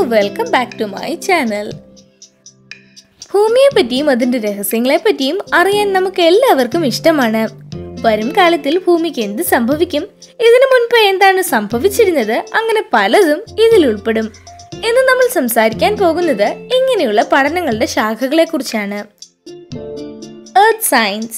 welcome back to my channel ഭൂമിയെ പറ്റിയും അതിന്റെ രഹസ്യങ്ങളെ പറ്റിയും അറിയാൻ നമുക്ക് എല്ലാവർക്കും ഇഷ്ടമാണ് വരും കാലത്തിൽ ഭൂമിക്ക് എന്ത് സംഭവിക്കും ഇതിനു മുൻപ് എന്താണ് സംഭവിച്ചിരുന്നത് അങ്ങനെ പലതും ഇതിൽ ഉൾപ്പെടും ഇന്ന് നമ്മൾ സംസാരിക്കാൻ പോകുന്നത് ഇങ്ങനെയുള്ള പഠനങ്ങളുടെ ശാഖകളെ കുറിച്ചാണ് എർത്ത് സയൻസ്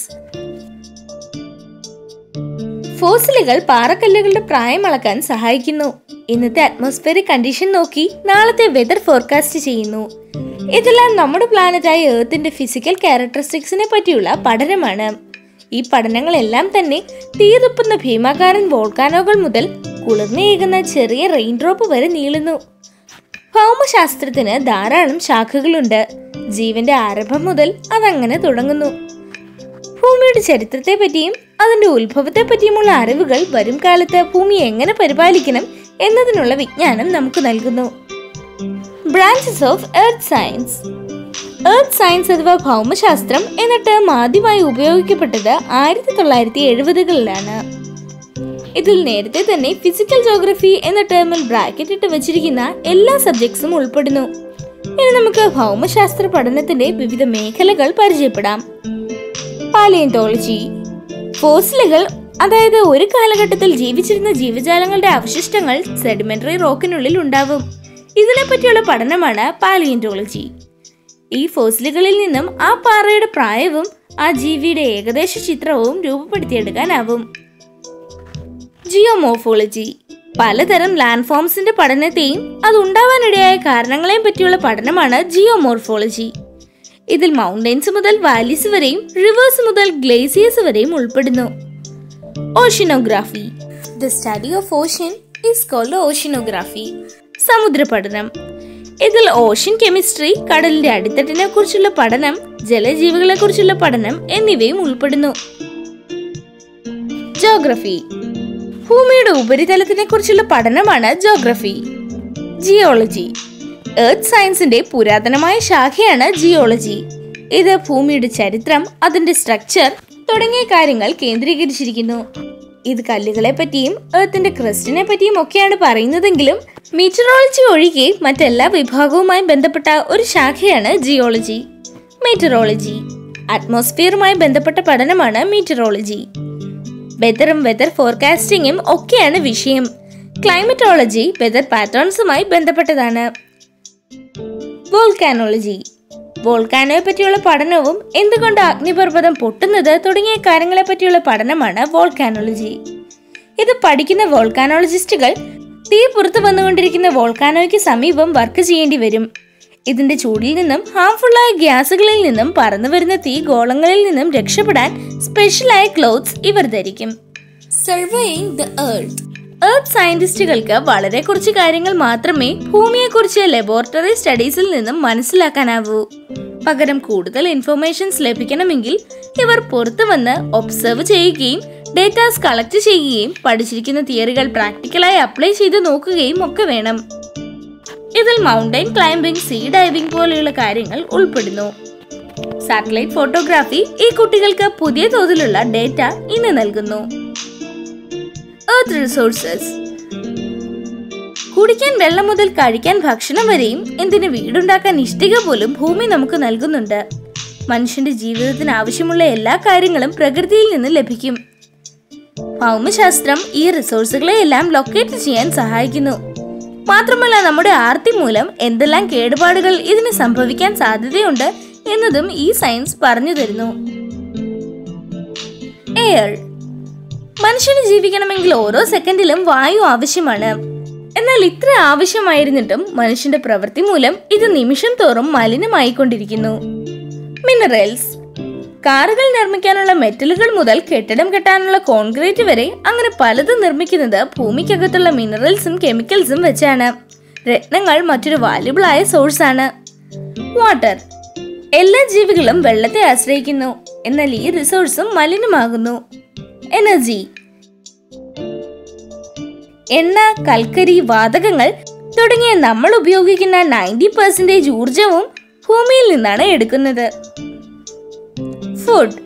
ഫോസിലുകൾ പാറക്കല്ലുകളുടെ പ്രായം അളക്കാൻ സഹായിക്കുന്നു ഇന്നത്തെ അറ്റ്മോസ്ഫിയറിക് കണ്ടീഷൻ നോക്കി നാളത്തെ വെതർ ഫോർകാസ്റ്റ് ചെയ്യുന്നു ഇതെല്ലാം നമ്മുടെ പ്ലാനറ്റായ ഏർത്തിന്റെ ഫിസിക്കൽ ക്യാരക്ടറിസ്റ്റിക്സിനെ പറ്റിയുള്ള പഠനമാണ് ഈ പഠനങ്ങളെല്ലാം തന്നെ തീതുപ്പുന്ന ഭീമാകാരൻ വോൾക്കാനോകൾ മുതൽ കുളിർന്നയേകുന്ന ചെറിയ റെയിൻ ഡ്രോപ്പ് വരെ നീളുന്നു ഭൗമശാസ്ത്രത്തിന് ധാരാളം ശാഖകളുണ്ട് ജീവന്റെ ആരംഭം മുതൽ അതങ്ങനെ തുടങ്ങുന്നു ഭൂമിയുടെ ചരിത്രത്തെ പറ്റിയും അതിന്റെ ഉത്ഭവത്തെ പറ്റിയുമുള്ള അറിവുകൾ വരും കാലത്ത് ഭൂമി എങ്ങനെ പരിപാലിക്കണം എന്നതിനുള്ള വിജ്ഞാനം നമുക്ക് നൽകുന്നു branches of earth science earth science അഥവാ ഭൗമശാസ്ത്രം എന്ന ടേം ആദ്യമായി ഉപയോഗിക്കപ്പെട്ടത് ആയിരത്തി തൊള്ളായിരത്തി എഴുപതുകളിലാണ് ഇതിൽ നേരത്തെ തന്നെ ഫിസിക്കൽ ജോഗ്രഫി എന്ന ടേമിൽ ബ്രാക്കറ്റ് ഇട്ട് വെച്ചിരിക്കുന്ന എല്ലാ സബ്ജക്ട്സും ഉൾപ്പെടുന്നു ഇനി നമുക്ക് ഭൗമശാസ്ത്ര പഠനത്തിന്റെ വിവിധ മേഖലകൾ പരിചയപ്പെടാം പാലിയന്റോളജി ഫോസിലുകൾ അതായത് ഒരു കാലഘട്ടത്തിൽ ജീവിച്ചിരുന്ന ജീവജാലങ്ങളുടെ അവശിഷ്ടങ്ങൾ സെഡിമെന്ററി റോക്കിനുള്ളിൽ ഉണ്ടാവും ഇതിനെപ്പറ്റിയുള്ള പഠനമാണ് പാലിയന്റോളജി ഈ ഫോസിലുകളിൽ നിന്നും ആ പാറയുടെ പ്രായവും ആ ജീവിയുടെ ഏകദേശ ചിത്രവും രൂപപ്പെടുത്തിയെടുക്കാനാവും ജിയോമോർഫോളജി പലതരം ലാൻഡ് ഫോംസിന്റെ പഠനത്തെയും അത് ഉണ്ടാവാനിടയായ കാരണങ്ങളെയും പറ്റിയുള്ള പഠനമാണ് ജിയോമോർഫോളജി ഇതിൽ മൗണ്ടൻസ് മുതൽ വാലീസ് വരെയും റിവേഴ്സ് മുതൽ ഗ്ലേസിയേഴ്സ് വരെയും ഉൾപ്പെടുന്നു oceanography the study of ocean is called oceanography സമുദ്ര പഠനം ഇതിൽ ഓഷ്യൻ കെമിസ്ട്രി കടലിന്റെ അടിത്തട്ടിനെ കുറിച്ചുള്ള പഠനം ജലജീവികളെ കുറിച്ചുള്ള പഠനം എന്നിവയും ഉൾപ്പെടുന്നു ജോഗ്രഫി ഭൂമിയുടെ ഉപരിതലത്തിനെ കുറിച്ചുള്ള പഠനമാണ് ജോഗ്രഫി ജിയോളജി എർത്ത് സയൻസിന്റെ പുരാതനമായ ശാഖയാണ് ജിയോളജി ഇത് ഭൂമിയുടെ ചരിത്രം അതിന്റെ സ്ട്രക്ചർ തുടങ്ങിയ കാര്യങ്ങൾ കേന്ദ്രീകരിച്ചിരിക്കുന്നു ഇത് കല്ലുകളെ പറ്റിയും എർത്തിന്റെ ക്രസ്റ്റിനെ പറ്റിയും ഒക്കെയാണ് പറയുന്നതെങ്കിലും മീറ്ററോളജി ഒഴികെ മറ്റെല്ലാ വിഭാഗവുമായി ബന്ധപ്പെട്ട ഒരു ശാഖയാണ് ജിയോളജി മീറ്ററോളജി അറ്റ്മോസ്ഫിയറുമായി ബന്ധപ്പെട്ട പഠനമാണ് മീറ്ററോളജി വെതറും വെതർ ഫോർകാസ്റ്റിംഗും ഒക്കെയാണ് വിഷയം ക്ലൈമറ്റോളജി വെതർ പാറ്റേൺസുമായി ബന്ധപ്പെട്ടതാണ് വോൾക്കാനോളജി വോൾക്കാനോയെ പറ്റിയുള്ള പഠനവും എന്തുകൊണ്ട് അഗ്നിപർവ്വതം പൊട്ടുന്നത് തുടങ്ങിയ കാര്യങ്ങളെ പറ്റിയുള്ള പഠനമാണ് വോൾക്കാനോളജി ഇത് പഠിക്കുന്ന വോൾക്കാനോളജിസ്റ്റുകൾ തീ പുറത്തു വന്നുകൊണ്ടിരിക്കുന്ന വോൾക്കാനോയ്ക്ക് സമീപം വർക്ക് ചെയ്യേണ്ടി വരും ഇതിന്റെ ചൂടിൽ നിന്നും ഹാംഫുള്ളായ ഗ്യാസുകളിൽ നിന്നും പറന്നു വരുന്ന തീ ഗോളങ്ങളിൽ നിന്നും രക്ഷപ്പെടാൻ സ്പെഷ്യലായ ക്ലോത്ത്സ് ഇവർ ധരിക്കും സർവേയിങ് ദ എർത്ത് എർത്ത് സയന്റിസ്റ്റുകൾക്ക് വളരെ കുറച്ച് കാര്യങ്ങൾ മാത്രമേ ഭൂമിയെക്കുറിച്ച് ലബോറട്ടറി സ്റ്റഡീസിൽ നിന്നും മനസ്സിലാക്കാനാവൂ പകരം കൂടുതൽ ഇൻഫർമേഷൻസ് ലഭിക്കണമെങ്കിൽ ഇവർ പുറത്തു വന്ന് ഒബ്സർവ് ചെയ്യുകയും ഡേറ്റാസ് കളക്ട് ചെയ്യുകയും പഠിച്ചിരിക്കുന്ന തിയറികൾ പ്രാക്ടിക്കലായി അപ്ലൈ ചെയ്ത് നോക്കുകയും ഒക്കെ വേണം ഇതിൽ മൗണ്ടൻ ക്ലൈംബിംഗ് സീ ഡൈവിംഗ് പോലെയുള്ള കാര്യങ്ങൾ ഉൾപ്പെടുന്നു സാറ്റലൈറ്റ് ഫോട്ടോഗ്രാഫി ഈ കുട്ടികൾക്ക് പുതിയ തോതിലുള്ള ഡേറ്റ ഇന്ന് നൽകുന്നു എർത്ത് റിസോഴ്സസ് കുടിക്കാൻ വെള്ളം മുതൽ കഴിക്കാൻ ഭക്ഷണം വരെയും എന്തിന് വീടുണ്ടാക്കാൻ ഇഷ്ടിക പോലും ഭൂമി നമുക്ക് നൽകുന്നുണ്ട് മനുഷ്യന്റെ ജീവിതത്തിന് ആവശ്യമുള്ള എല്ലാ കാര്യങ്ങളും പ്രകൃതിയിൽ നിന്ന് ലഭിക്കും ഭൗമശാസ്ത്രം ഈ റിസോഴ്സുകളെ എല്ലാം ലൊക്കേറ്റ് ചെയ്യാൻ സഹായിക്കുന്നു മാത്രമല്ല നമ്മുടെ ആർത്തി മൂലം എന്തെല്ലാം കേടുപാടുകൾ ഇതിന് സംഭവിക്കാൻ സാധ്യതയുണ്ട് എന്നതും ഈ സയൻസ് പറഞ്ഞു തരുന്നു എയർ മനുഷ്യന് ജീവിക്കണമെങ്കിൽ ഓരോ സെക്കൻഡിലും വായു ആവശ്യമാണ് എന്നാൽ ഇത്ര ആവശ്യമായിരുന്നിട്ടും മനുഷ്യന്റെ പ്രവൃത്തി മൂലം ഇത് നിമിഷം തോറും മലിനമായിക്കൊണ്ടിരിക്കുന്നു മിനറൽസ് കാറുകൾ നിർമ്മിക്കാനുള്ള മെറ്റലുകൾ മുതൽ കെട്ടിടം കെട്ടാനുള്ള കോൺക്രീറ്റ് വരെ അങ്ങനെ പലതും നിർമ്മിക്കുന്നത് ഭൂമിക്കകത്തുള്ള മിനറൽസും കെമിക്കൽസും വെച്ചാണ് രത്നങ്ങൾ മറ്റൊരു വാല്യുബിൾ ആയ സോഴ്സ് ആണ് വാട്ടർ എല്ലാ ജീവികളും വെള്ളത്തെ ആശ്രയിക്കുന്നു എന്നാൽ ഈ റിസോഴ്സും മലിനമാകുന്നു എനർജി എണ്ണ കൽക്കരി വാതകങ്ങൾ തുടങ്ങിയ നമ്മൾ ഉപയോഗിക്കുന്ന നയൻറ്റി പെർസെൻറ്റേജ് ഊർജവും ഭൂമിയിൽ നിന്നാണ് എടുക്കുന്നത് ഫുഡ്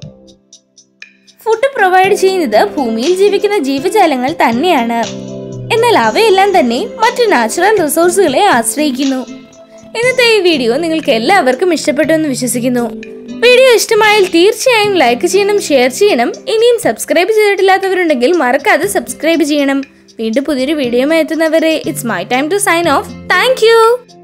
ഫുഡ് പ്രൊവൈഡ് ചെയ്യുന്നത് ഭൂമിയിൽ ജീവിക്കുന്ന ജീവജാലങ്ങൾ തന്നെയാണ് എന്നാൽ അവയെല്ലാം തന്നെ മറ്റു നാച്ചുറൽ റിസോഴ്സുകളെ ആശ്രയിക്കുന്നു ഇന്നത്തെ ഈ വീഡിയോ നിങ്ങൾക്ക് എല്ലാവർക്കും ഇഷ്ടപ്പെട്ടു എന്ന് വിശ്വസിക്കുന്നു വീഡിയോ ഇഷ്ടമായാൽ തീർച്ചയായും ലൈക്ക് ചെയ്യണം ഷെയർ ചെയ്യണം ഇനിയും സബ്സ്ക്രൈബ് ചെയ്തിട്ടില്ലാത്തവരുണ്ടെങ്കിൽ മറക്കാതെ സബ്സ്ക്രൈബ് ചെയ്യണം വീണ്ടും പുതിയൊരു വീഡിയോ എത്തുന്നവരെ it's my time to sign off thank